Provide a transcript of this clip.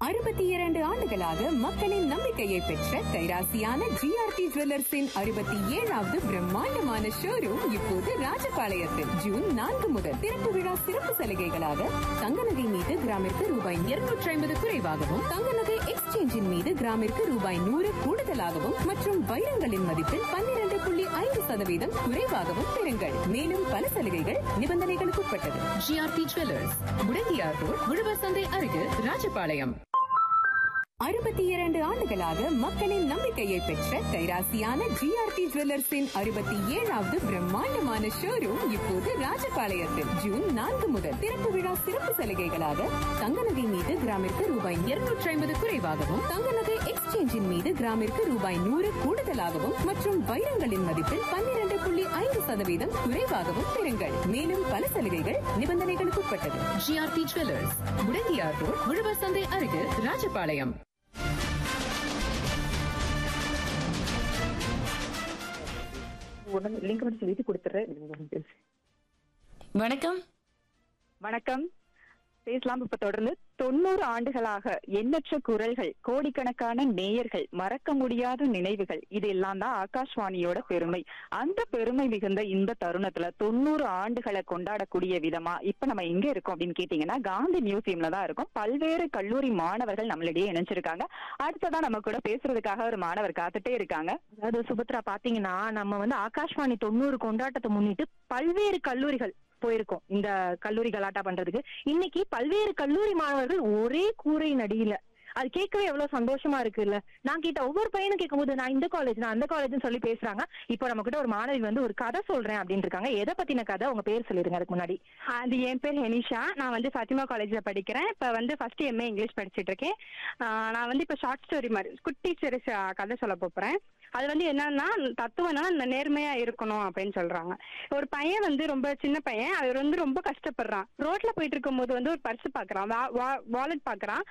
அறுபத்தி இரண்டு ஆண்டுகளாக மக்களின் நம்பிக்கையை பெற்ற கைராசியான ஜிஆர்டி ஜுவல்லர்ஸின் அறுபத்தி ஏழாவது பிரம்மாண்டமான ஷோரூம் இப்போது ராஜபாளையத்தில் ஜூன் நான்கு முதல் திறப்பு விழா சிறப்பு சலுகைகளாக தங்க நகை மீது கிராமிற்கு ரூபாய் இருநூற்றி ஐம்பது குறைவாகவும் தங்க நகை எக்ஸ்சேஞ்சின் மீது கிராமிற்கு ரூபாய் நூறு கூடுதலாகவும் மற்றும் வைரங்களின் மதிப்பில் பன்னிரண்டு புள்ளி ஐந்து சதவீதம் குறைவாகவும் பெறுங்கள் மேலும் பல சலுகைகள் நிபந்தனைகளுக்கு உட்பட்டது ஜிஆர்டி ஜுவல்லர்ஸ் முடங்கியார் ரோட் உழவர் சந்தை அருகில் ராஜபாளையம் அறுபத்தி இரண்டு ஆண்டுகளாக மக்களின் நம்பிக்கையை பெற்ற கைராசியான ஜிஆர்டி ஜுவல்லர்ஸின் அறுபத்தி ஏழாவது பிரம்மாண்டமான ஷோரூம் இப்போது ராஜபாளையத்தில் ஜூன் நான்கு முதல் திறப்பு விழா சிறப்பு சலுகைகளாக தங்க நகை மீது கிராமிற்கு ரூபாய் இருநூற்றி ஐம்பது குறைவாகவும் தங்க நகை எக்ஸ்சேஞ்சின் மீது கிராமிற்கு ரூபாய் நூறு கூடுதலாகவும் மற்றும் வைரங்களின் மதிப்பில் பன்னிரண்டு புள்ளி ஐந்து சதவீதம் குறைவாகவும் பெறுங்கள் மேலும் பல சலுகைகள் நிபந்தனைகளுக்கு உட்பட்டது ஜிஆர்டி ஜுவல்லர்ஸ் முடங்கியார் ரோட் உழவர் சந்தை அருகில் ராஜபாளையம் உடனே லிங்க் மட்டும் சொல்லிட்டு கொடுத்துறேன் வணக்கம் வணக்கம் பேசலாம் இப்ப தொடர்ந்து தொண்ணூறு ஆண்டுகளாக எண்ணற்ற குரல்கள் கோடிக்கணக்கான நேயர்கள் மறக்க முடியாத நினைவுகள் இது எல்லாம் தான் ஆகாஷ்வாணியோட பெருமை அந்த பெருமை மிகுந்த இந்த தருணத்துல தொண்ணூறு ஆண்டுகளை கொண்டாடக்கூடிய விதமா இப்ப நம்ம எங்க இருக்கோம் அப்படின்னு கேட்டீங்கன்னா காந்தி மியூசியம்ல தான் இருக்கோம் பல்வேறு கல்லூரி மாணவர்கள் நம்மளிடையே இணைஞ்சிருக்காங்க அடுத்ததா நம்ம கூட பேசுறதுக்காக ஒரு மாணவர் காத்துட்டே இருக்காங்க அதாவது சுபத்ரா பாத்தீங்கன்னா நம்ம வந்து ஆகாஷ்வாணி தொண்ணூறு கொண்டாட்டத்தை முன்னிட்டு பல்வேறு கல்லூரிகள் போயிருக்கோம் இந்த கல்லூரி கலாட்டா பண்றதுக்கு இன்னைக்கு பல்வேறு கல்லூரி மாணவர்கள் ஒரே கூரை நடியில அது கேட்கவே எவ்வளவு சந்தோஷமா இருக்குல்ல நான் கேட்ட ஒவ்வொரு பையனும் கேட்கும்போது நான் இந்த காலேஜ் நான் அந்த காலேஜ்னு சொல்லி பேசுறாங்க இப்போ நம்ம கிட்ட ஒரு மாணவி வந்து ஒரு கதை சொல்றேன் அப்படின்னு இருக்காங்க எதை பத்தின கதை உங்க பேர் சொல்லிருங்க அதுக்கு முன்னாடி அது என் பேர் ஹெனிஷா நான் வந்து ஃபத்திமா காலேஜ்ல படிக்கிறேன் இப்போ வந்து ஃபர்ஸ்ட் எம்ஏ இங்கிலீஷ் படிச்சிட்டு இருக்கேன் ஆஹ் நான் வந்து இப்போ ஷார்ட் ஸ்டோரி மாதிரி குட்டி சிறு ச- கதை சொல்ல போறேன் அது வந்து என்னன்னா தத்துவம் என்னன்னா நேர்மையா இருக்கணும் அப்படின்னு சொல்றாங்க ஒரு பையன் வந்து ரொம்ப சின்ன பையன் அவர் வந்து ரொம்ப கஷ்டப்படுறான் ரோட்ல போயிட்டு இருக்கும்போது வந்து ஒரு பர்ஸ் பாக்குறான் வாலெட் பாக்குறான்